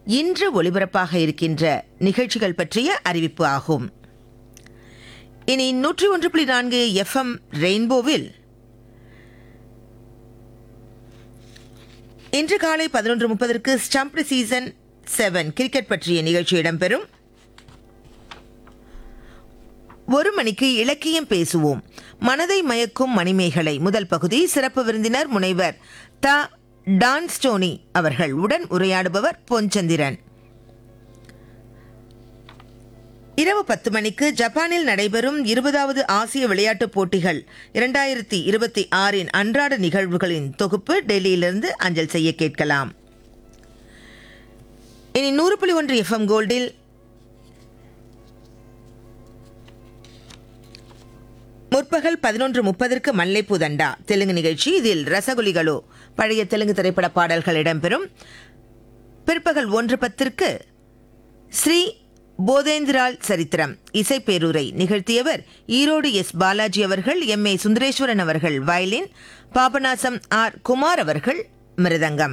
இன்று ஒலிபரப்பாக இருக்கின்ற நிகழ்ச்சிகள் பற்றிய அறிவிப்பு ஆகும் இனி நூற்றி ஒன்று புள்ளி நான்கு எஃப்எம் ரெயின்போவில் இன்று காலை பதினொன்று முப்பதற்கு ஸ்டம்ப் சீசன் செவன் கிரிக்கெட் பற்றிய நிகழ்ச்சி இடம்பெறும் ஒரு மணிக்கு இலக்கியம் பேசுவோம் மனதை மயக்கும் மணிமேகலை முதல் பகுதி சிறப்பு விருந்தினர் முனைவர் த டான் ஸ்டோனி அவர்கள் உடன் உரையாடுபவர் பொன்சந்திரன் இரவு பத்து மணிக்கு ஜப்பானில் நடைபெறும் இருபதாவது ஆசிய விளையாட்டுப் போட்டிகள் இரண்டாயிரத்தி இருபத்தி ஆறின் அன்றாட நிகழ்வுகளின் தொகுப்பு டெல்லியிலிருந்து அஞ்சல் செய்ய கேட்கலாம் இனி நூறு புள்ளி ஒன்று எஃப்எம் கோல்டில் முற்பகல் பதினொன்று முப்பதற்கு மல்லைப்பூ தண்டா தெலுங்கு நிகழ்ச்சி இதில் ரசகுலிகளோ பழைய தெலுங்கு திரைப்பட பாடல்கள் இடம்பெறும் பிற்பகல் ஒன்று பத்திற்கு ஸ்ரீ போதேந்திரால் சரித்திரம் இசைப்பேரூரை நிகழ்த்தியவர் ஈரோடு எஸ் பாலாஜி அவர்கள் எம் ஏ சுந்தரேஸ்வரன் அவர்கள் வயலின் பாபநாசம் ஆர் குமார் அவர்கள் மிருதங்கம்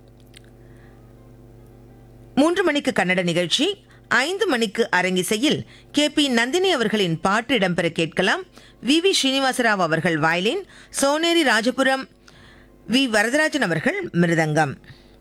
மூன்று மணிக்கு கன்னட நிகழ்ச்சி ஐந்து மணிக்கு அரங்கிசையில் கே பி நந்தினி அவர்களின் பாட்டு இடம்பெற கேட்கலாம் வி வி ஸ்ரீனிவாசராவ் அவர்கள் வயலின் சோனேரி ராஜபுரம் வி வரதராஜன் அவர்கள் மிருதங்கம்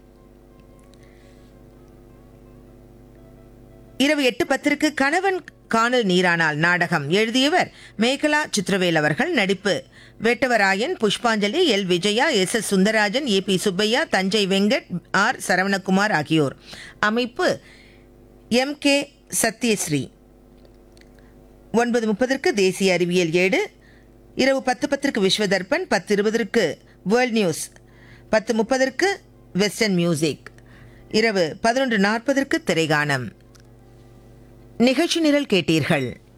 இரவு எட்டு பத்திற்கு கணவன் காணல் நீரானால் நாடகம் எழுதியவர் மேகலா சித்திரவேல் அவர்கள் நடிப்பு Vettavarayan Pushpanjali L Vijaya S S Sundararajan A P Subbaiah Thanjai Venkat R Saravanakumar ஆகியோர் அமைப்பு எம் கே சத்யஸ்ரீ ஒன்பது முப்பதற்கு தேசிய அறிவியல் ஏடு இரவு பத்து பத்திற்கு விஸ்வதர்பன் பத்து இருபதற்கு வேர்ல்ட் நியூஸ் பத்து முப்பதற்கு வெஸ்டர்ன் மியூசிக் இரவு பதினொன்று நாற்பதற்கு திரைகானம் நிகழ்ச்சி நிரல் கேட்டீர்கள்